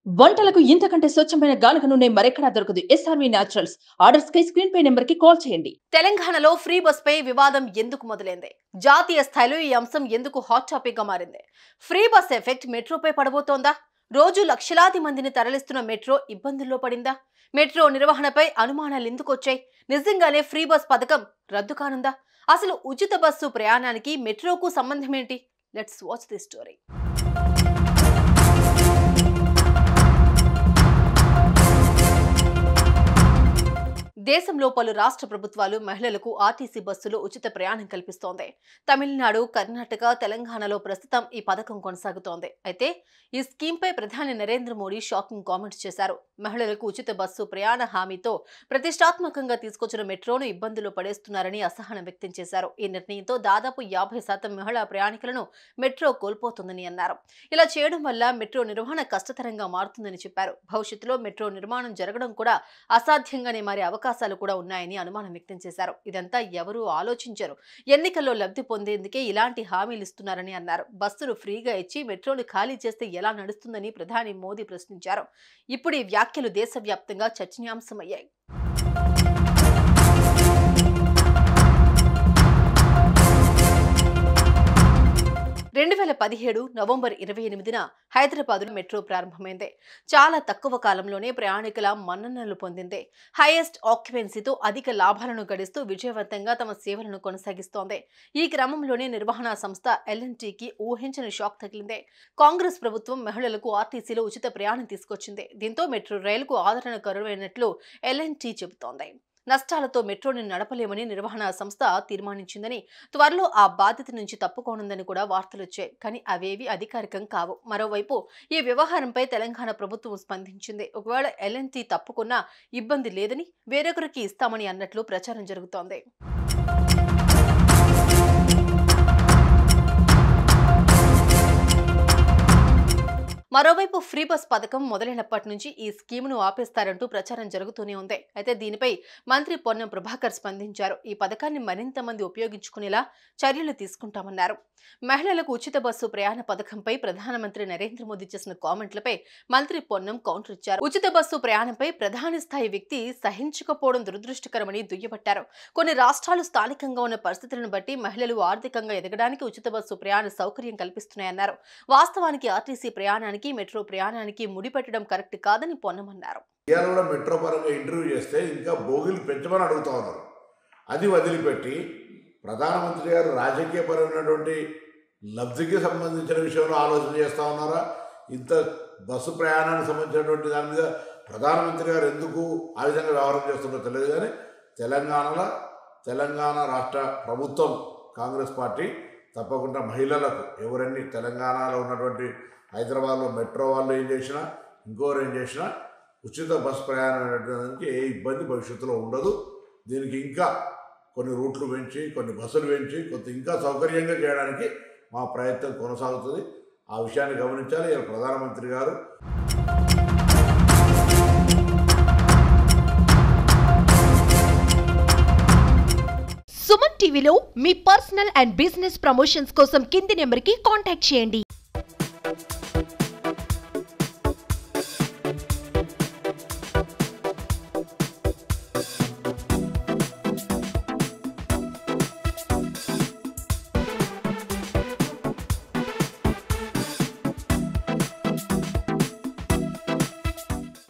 వంటలకు ఇంతకంటే స్వచ్ఛమైన గానుగ నూనె మరెక్కడా దొరకదు ఎస్ఆర్వి న్యాచురల్స్ ఆర్డర్స్ కై స్క్రీన్ పై నెంబర్ కి కాల్ చేయండి తెలంగాణలో ఫ్రీ బస్ పై వివాదం ఎందుకు మొదలైంది జాతీయ స్థాయిలో ఈ అంశం ఎందుకు హాట్ టాపిక్ గా మారింది ఫ్రీ బస్ ఎఫెక్ట్ మెట్రోపై పడబోతోందా రోజు లక్షలాది మందిని తరలిస్తున్న మెట్రో ఇబ్బందుల్లో పడిందా మెట్రో నిర్వహణపై అనుమానాలు ఎందుకు వచ్చాయి నిజంగానే ఫ్రీ బస్ పథకం రద్దు కానుందా అసలు ఉచిత బస్సు ప్రయాణానికి మెట్రోకు సంబంధం ఏంటి లెట్స్ వాచ్ ది స్టోరీ దేశంలో పలు రాష్ట్ర ప్రభుత్వాలు మహిళలకు ఆర్టీసీ బస్సులో ఉచిత ప్రయాణం కల్పిస్తోంది తమిళనాడు కర్ణాటక తెలంగాణలో ప్రస్తుతం ఈ పథకం కొనసాగుతోంది అయితే ఈ స్కీమ్పై ప్రధాని నరేంద్ర మోడీ షాకింగ్ కామెంట్స్ చేశారు మహిళలకు ఉచిత బస్సు ప్రయాణ హామీతో ప్రతిష్టాత్మకంగా తీసుకొచ్చిన మెట్రోను ఇబ్బందులు పడేస్తున్నారని అసహనం వ్యక్తం చేశారు ఈ నిర్ణయంతో దాదాపు యాభై శాతం మహిళా ప్రయాణికులను మెట్రో కోల్పోతుందని అన్నారు ఇలా చేయడం వల్ల మెట్రో నిర్వహణ కష్టతరంగా మారుతుందని చెప్పారు భవిష్యత్తులో మెట్రో నిర్మాణం జరగడం కూడా అసాధ్యంగానే మారే అవకాశాలు కూడా ఉన్నాయని అనుమానం వ్యక్తం చేశారు ఇదంతా ఎవరూ ఆలోచించరు ఎన్నికల్లో లబ్ధి పొందేందుకే ఇలాంటి హామీలు ఇస్తున్నారని అన్నారు బస్సులు ఫ్రీగా ఇచ్చి మెట్రోను ఖాళీ చేస్తే ఎలా నడుస్తుందని ప్రధాని మోదీ ప్రశ్నించారు ఇప్పుడు ఈ వ్యాఖ్యలు దేశవ్యాప్తంగా చర్చనీయాంశమయ్యాయి రెండు వేల పదిహేడు నవంబర్ ఇరవై ఎనిమిదిన హైదరాబాద్లో మెట్రో ప్రారంభమైంది చాలా తక్కువ కాలంలోనే ప్రయాణికుల మన్ననలు పొందింది హైయెస్ట్ ఆక్యుపెన్సీతో అధిక లాభాలను గడిస్తూ విజయవంతంగా తమ సేవలను కొనసాగిస్తోంది ఈ క్రమంలోనే నిర్వహణ సంస్థ ఎల్ఎన్టీకి ఊహించని షాక్ తగిలింది కాంగ్రెస్ ప్రభుత్వం మహిళలకు ఆర్టీసీలో ఉచిత ప్రయాణం తీసుకొచ్చింది దీంతో మెట్రో రైలుకు ఆదరణ కరువైనట్లు ఎల్ఎన్టీ చెబుతోంది నష్టాలతో మెట్రోని నడపలేమని నిర్వహణ సంస్థ తీర్మానించిందని త్వరలో ఆ బాధ్యత నుంచి తప్పుకోనుందని కూడా వార్తలొచ్చాయి కానీ అవేవి అధికారికం కావు మరోవైపు ఈ వ్యవహారంపై తెలంగాణ ప్రభుత్వం స్పందించింది ఒకవేళ ఎల్ఎన్టీ తప్పుకున్నా ఇబ్బంది లేదని వేరొకరికి ఇస్తామని అన్నట్లు ప్రచారం జరుగుతోంది మరోవైపు ఫ్రీ బస్ పథకం మొదలైనప్పటి నుంచి ఈ స్కీమును ఆపేస్తారంటూ ప్రచారం జరుగుతూనే ఉంది అయితే దీనిపై మంత్రి పొన్నం ప్రభాకర్ స్పందించారు ఈ పథకాన్ని మరింత మంది ఉపయోగించుకునేలా చర్యలు తీసుకుంటామన్నారు మహిళలకు ఉచిత బస్సు ప్రయాణ పథకంపై ప్రధానమంత్రి నరేంద్ర మోదీ చేసిన కామెంట్లపై మంత్రి పొన్నం కౌంటర్ ఇచ్చారు ఉచిత బస్సు ప్రయాణంపై ప్రధాని స్థాయి వ్యక్తి సహించకపోవడం దురదృష్టకరమని దుయ్యబట్టారు కొన్ని రాష్ట్రాలు స్థానికంగా ఉన్న పరిస్థితులను బట్టి మహిళలు ఆర్థికంగా ఎదగడానికి ఉచిత బస్సు ప్రయాణ సౌకర్యం కల్పిస్తున్నాయన్నారు వాస్తవానికి ఆర్టీసీ ప్రయాణానికి మెట్రో ప్రయాణానికి ముడిపెట్టడం కరెక్ట్ కాదని పొన్నమన్నారు ఇవాళ కూడా మెట్రో పరంగా ఇంటర్వ్యూ చేస్తే ఇంకా బోగిలు పెంచమని అడుగుతా ఉన్నారు అది వదిలిపెట్టి ప్రధానమంత్రి గారు రాజకీయపరమైనటువంటి లబ్ధికి సంబంధించిన విషయంలో ఆలోచన చేస్తూ ఉన్నారా ఇంత బస్సు ప్రయాణానికి సంబంధించినటువంటి దాని మీద ప్రధానమంత్రి గారు ఎందుకు ఆ విధంగా వ్యవహారం చేస్తుందో తెలియదు కానీ తెలంగాణలో తెలంగాణ రాష్ట్ర ప్రభుత్వం కాంగ్రెస్ పార్టీ తప్పకుండా మహిళలకు ఎవరన్నీ తెలంగాణలో ఉన్నటువంటి హైదరాబాద్లో మెట్రో వాళ్ళు ఏం చేసినా ఇంకోరు ఏం చేసినా ఉచిత బస్ ప్రయాణం అనేటువంటి ఏ ఇబ్బంది భవిష్యత్తులో ఉండదు దీనికి ఇంకా కొన్ని రూట్లు పెంచి కొన్ని బస్సులు పెంచి కొంత ఇంకా సౌకర్యంగా చేయడానికి మా ప్రయత్నం కొనసాగుతుంది ఆ విషయాన్ని గమనించాలి ఇలా ప్రధానమంత్రి గారు సుమన్ టీవీలో మీ పర్సనల్ అండ్ బిజినెస్ ప్రమోషన్స్ కోసం కింది నెంబర్కి కాంటాక్ట్ చేయండి